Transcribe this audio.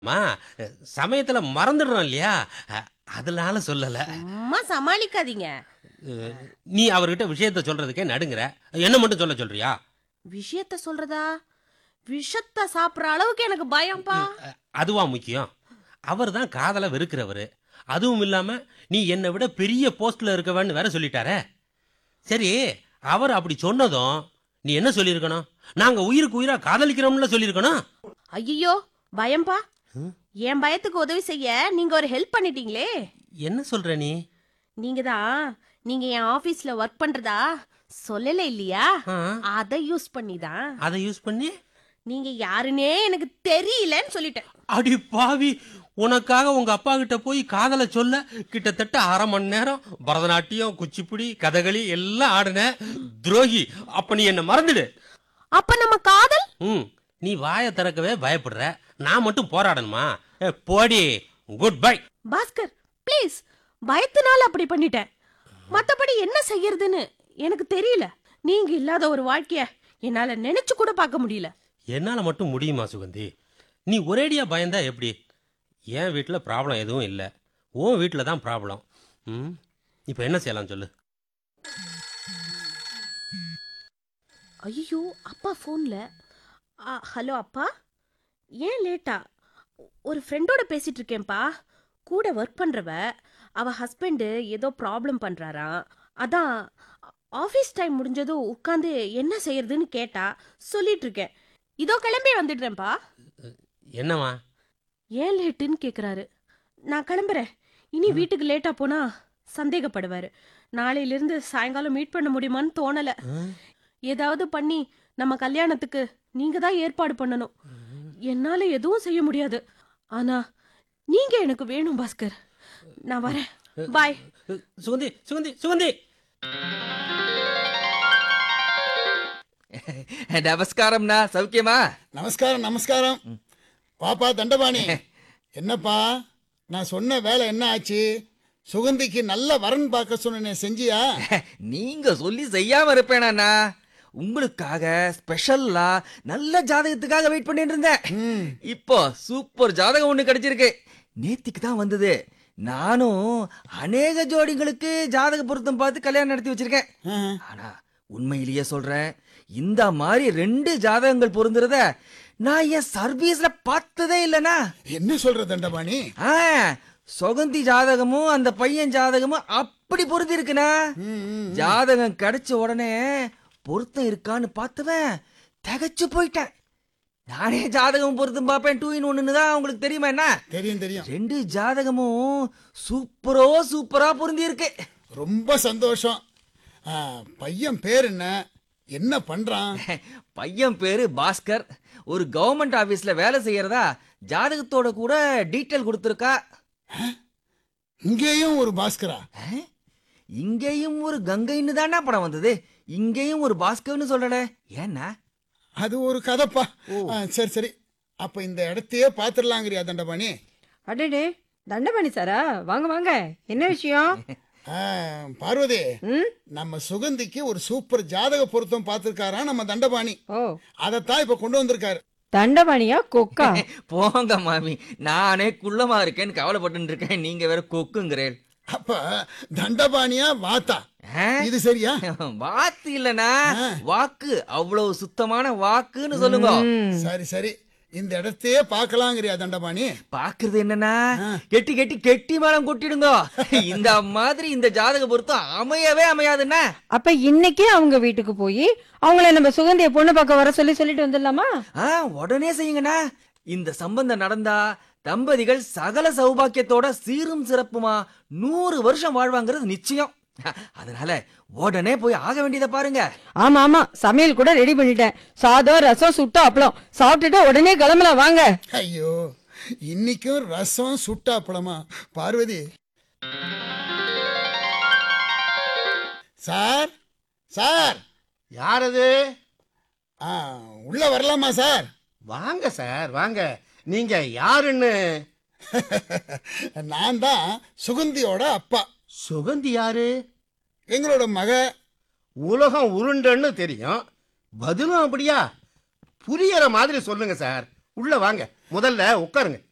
மா சமயத்துல மறந்துடுறோம் இல்லையா அ- அதனால சொல்லல சும்மா சமாளிக்காதீங்க அஹ், நீ அவர்கிட்ட விஷயத்த சொல்றதுக்கே நடுங்குற என்ன மட்டும் சொல்ல சொல்றியா விஷயத்த சொல்றதா விஷத்த சாப்பிடுற அளவுக்கு எனக்கு பயம்ப்பா அஹ், அதுவா முக்கியம் அவர் தான் காதலை வெறுக்கிறவரு அதுவும் இல்லாம நீ என்னை விட பெரிய போஸ்ட்ல இருக்கவன்னு வேற சொல்லிட்டாரே சரி அவர் அப்படி சொன்னதும் நீ என்ன சொல்லியிருக்கணும் நாங்க உயிருக்கு உயிரா காதலிக்கிறோம்ல சொல்லியிருக்கணும் ஐயோ பயம்பா ம்? என் பயத்துக்கு உதவி செய்ய நீங்க ஒரு ஹெல்ப் பண்ணிட்டீங்களே என்ன சொல்ற நீ நீங்க தான் நீங்க என் ஆபீஸ்ல ஒர்க் பண்றதா சொல்லல இல்லையா ஆ, அதை யூஸ் பண்ணி தான் அதை யூஸ் பண்ணி நீங்க யாருன்னே எனக்கு தெரியலன்னு சொல்லிட்டேன் அடி பாவி உனக்காக உங்க அப்பா கிட்ட போய் காதலை சொல்ல கிட்டத்தட்ட அரை மணி நேரம் பரதநாட்டியம் குச்சிப்புடி கதகளி எல்லாம் ஆடுன துரோகி அப்ப நீ என்ன மறந்துடு அப்ப நம்ம காதல் ம் நீ வாயை திறக்கவே பயப்படுற நான் மட்டும் போராடணுமா ஏ, போடி குட் பை பாஸ்கர் ப்ளீஸ் பயத்தினால அப்படி பண்ணிட்டேன் மத்தபடி என்ன செய்யறதுன்னு எனக்கு தெரியல நீங்க இல்லாத ஒரு வாழ்க்கைய என்னால நினைச்சு கூட பார்க்க முடியல என்னால மட்டும் முடியுமா சுகந்தி நீ ஒரேடியா பயந்தா எப்படி என் வீட்டில் ப்ராப்ளம் எதுவும் இல்லை உன் வீட்டில் தான் ப்ராப்ளம் ம் இப்போ என்ன செய்யலாம் சொல்லு ஐயோ அப்பா ஃபோன்ல ஹலோ அப்பா ஏன் லேட்டா ஒரு ஃப்ரெண்டோட பேசிட்டு இருக்கேன்ப்பா கூட ஒர்க் பண்றவ அவ ஹஸ்பண்டு ஏதோ ப்ராப்ளம் பண்றாராம் அதான் ஆஃபீஸ் டைம் முடிஞ்சதும் உட்காந்து என்ன செய்யறதுன்னு கேட்டா சொல்லிட்டு இருக்கேன் இதோ கிளம்பி வந்துடுறேன்ப்பா என்னவா ஏன் லேட்டுன்னு கேக்குறாரு நான் கிளம்புறேன் இனி வீட்டுக்கு லேட்டா போனா சந்தேகப்படுவாரு நாளையிலிருந்து சாயங்காலம் மீட் பண்ண முடியுமான்னு தோணல ஏதாவது பண்ணி நம்ம கல்யாணத்துக்கு நீங்க தான் ஏற்பாடு பண்ணணும் என்னால எதுவும் செய்ய முடியாது ஆனா நீங்க எனக்கு வேணும் பாஸ்கர் நான் வரேன் பாய் சுகந்தி சுகந்தி சுகந்தி நமஸ்காரம்ண்ணா சௌக்கியமா நமஸ்காரம் நமஸ்காரம் பாப்பா தண்டபாணி என்னப்பா நான் சொன்ன வேலை என்ன ஆச்சு சுகந்திக்கு நல்ல வரன் பார்க்க சொன்னேன் செஞ்சியா நீங்க சொல்லி செய்யாம இருப்பேனா உங்களுக்காக ஸ்பெஷல்லா நல்ல ஜாதகத்துக்காக வெயிட் பண்ணிட்டு இருந்தேன் ம், இப்போ சூப்பர் ஜாதகம் ஒண்ணு கிடைச்சிருக்கு நேத்திக்கு தான் வந்தது நானும் அநேக ஜோடிகளுக்கு ஜாதக பொருத்தம் பார்த்து கல்யாணம் நடத்தி வச்சிருக்கேன் ஆ, ஆனா உண்மையிலேயே சொல்றேன் இந்த மாதிரி ரெண்டு ஜாதகங்கள் பொருந்துறத நான் என் சர்வீஸ்ல பார்த்ததே இல்லனா என்ன சொல்ற தண்டபாணி ஆ சுகந்தி ஜாதகமும் அந்த பையன் ஜாதகமும் அப்படி பொருந்தி இருக்குண்ணா ம், ம். ஜாதகம் கிடைச்ச உடனே பொருத்தம் இருக்கான்னு பார்த்தவன் திகைச்சு போயிட்டேன் நானே ஜாதகம் பொருத்தம் பார்ப்பேன் டூ இன் ஒன்னு தான் உங்களுக்கு தெரியுமா என்ன தெரியும் தெரியும் ரெண்டு ஜாதகமும் சூப்பரோ சூப்பரா பொருந்தி இருக்கு ரொம்ப சந்தோஷம் ஆ, பையன் பேர் என்ன என்ன பண்றான் பையன் பேரு பாஸ்கர் ஒரு கவர்மெண்ட் ஆபீஸ்ல வேலை செய்யறதா ஜாதகத்தோட கூட டீட்டெயில் கொடுத்துருக்கா இங்கேயும் ஒரு பாஸ்கரா அஹ், இங்கேயும் ஒரு கங்கைன்னு தானே படம் வந்தது இங்கேயும் ஒரு பாஸ்கர்னு சொல்லல ஏன்னா அது ஒரு கதைப்பா ஆ, சரி சரி அப்ப இந்த இடத்தையே பாத்துடலாங்கிறியா தண்டபாணி அடடே தண்டபாணி சாரா வாங்க வாங்க என்ன விஷயம் ஆ, பார்வதி ம் நம்ம சுகந்திக்கு ஒரு சூப்பர் ஜாதக பொருத்தம் பார்த்திருக்காரா நம்ம தண்டபாணி ஓ அதைத்தான் இப்ப கொண்டு வந்திருக்காரு தண்டபாணியா கொக்கா போங்க மாமி நானே குள்ளமா இருக்கேன்னு கவலைப்பட்டு இருக்கேன் நீங்க வேற கொக்குங்கிறேன் அப்ப தண்டபாணியா வாத்தா ஆ? இது சரியா வாத்து இல்லனா ஆ. வாக்கு அவ்வளவு சுத்தமான வாக்குன்னு சொல்லுங்க ம். சரி சரி இந்த இடத்தையே பார்க்கலாங்கிறியா தண்டபாணி பாக்குறது என்னன்னா ஆ. கெட்டி கெட்டி கெட்டி மேளம் கொட்டிடுங்க இந்த மாதிரி இந்த ஜாதக பொருத்தம் அமையவே அமையாதுன்னா அப்ப இன்னைக்கே அவங்க வீட்டுக்கு போய் அவங்கள நம்ம சுகந்திய பொண்ணு பார்க்க வர சொல்லி சொல்லிட்டு வந்துடலாமா ஆ உடனே செய்யுங்கண்ணா இந்த சம்பந்தம் நடந்தா தம்பதிகள் சகல சௌபாக்கியத்தோட சீரும் சிறப்புமா நூறு வருஷம் வாழ்வாங்கிறது நிச்சயம் அதனால உடனே போய் ஆக வேண்டியதை பாருங்க ஆமா ஆமா சமையல் கூட ரெடி பண்ணிட்டேன் சாதம் ரசம் சுட்ட அப்பளம் சாப்பிட்டுட்டு உடனே கிளம்பலாம் வாங்க ஐயோ இன்னைக்கும் ரசம் சுட்டாப்பளமா பார்வதி சார் சார் யார் அது ஆ, உள்ள வரலாமா சார் வாங்க சார் வாங்க நீங்க யாருன்னு நான் தான் சுகந்தியோட அப்பா சுகந்தி யாரு எங்களோட மக உலகம் உருண்டன்னு தெரியும் பதிலும் அப்படியா புரியற மாதிரி சொல்லுங்க சார் உள்ள வாங்க முதல்ல உட்காருங்க